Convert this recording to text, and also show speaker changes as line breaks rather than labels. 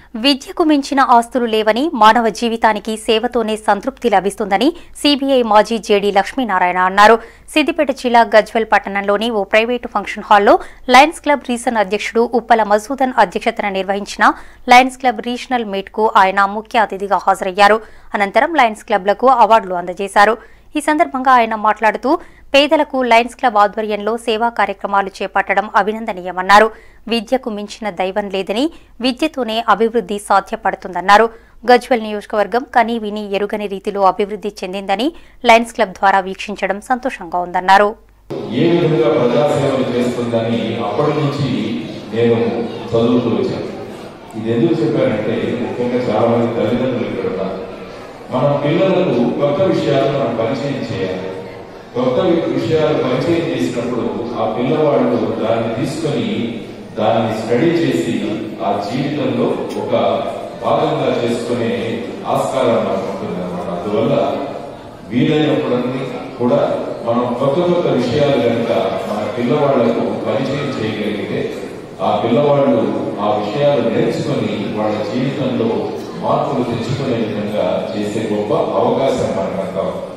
విద్యకు మించిన ఆస్తులు లేవని మానవ జీవితానికి సేవతోనే సంతృప్తి లభిస్తుందని సిబిఐ మాజీ జేడీ లక్ష్మీనారాయణ అన్నారు సిద్దిపేట జిల్లా గజ్వెల్ పట్టణంలోని ఓ ప్రైవేటు ఫంక్షన్ హాల్లో లయన్స్ క్లబ్ రీసన్ అధ్యక్షుడు ఉప్పల మసూదన్ అధ్యక్షతన నిర్వహించిన లయన్స్ క్లబ్ రీజనల్ మీట్ కు ఆయన ముఖ్య అతిథిగా హాజరయ్యారు అనంతరం లయన్స్ క్లబ్లకు అవార్డులు అందజేశారు ఈ సందర్భంగా ఆయన మాట్లాడుతూ పేదలకు లయన్స్ క్లబ్ ఆధ్వర్యంలో సేవా కార్యక్రమాలు చేపట్టడం అభినందనీయమన్నారు విద్యకు మించిన దైవం లేదని విద్యతోనే అభివృద్ధి సాధ్యపడుతుందన్నారు గజ్వెల్ నియోజకవర్గం కని విని ఎరుగని రీతిలో అభివృద్ధి చెందిందని లయన్స్ క్లబ్ ద్వారా వీక్షించడం సంతోషంగా ఉందన్నారు
ఏ విధంగా ప్రజాసేవలు చేస్తుందని అప్పటి నుంచి నేను చదువుతూ వచ్చాను ఇది ఎందుకు చెప్పానంటే ముఖ్యంగా చాలా మంది తల్లిదండ్రులు ఇక్కడ ఉన్నారు మన పిల్లలకు కొత్త విషయాలు మనం పరిచయం చేయాలి కొత్త వి- విషయాలు పరిచయం చేసినప్పుడు ఆ పిల్లవాళ్ళు దాన్ని తీసుకొని దాన్ని స్టడీ చేసి ఆ జీవితంలో ఒక భాగంగా చేసుకునే ఆస్కారం మనకు ఉంటుంది అన్నమాట అందువల్ల వీలైనప్పుడన్నీ కూడా మనం కొత్త కొత్త విషయాలు కనుక మన పిల్లవాళ్లకు పరిచయం చేయగలిగితే ఆ పిల్లవాళ్ళు ఆ విషయాలు నేర్చుకొని వాళ్ళ జీవితంలో మార్పులు తెచ్చుకునే విధంగా చేసే గొప్ప అవకాశం మనకంతా ఉంది.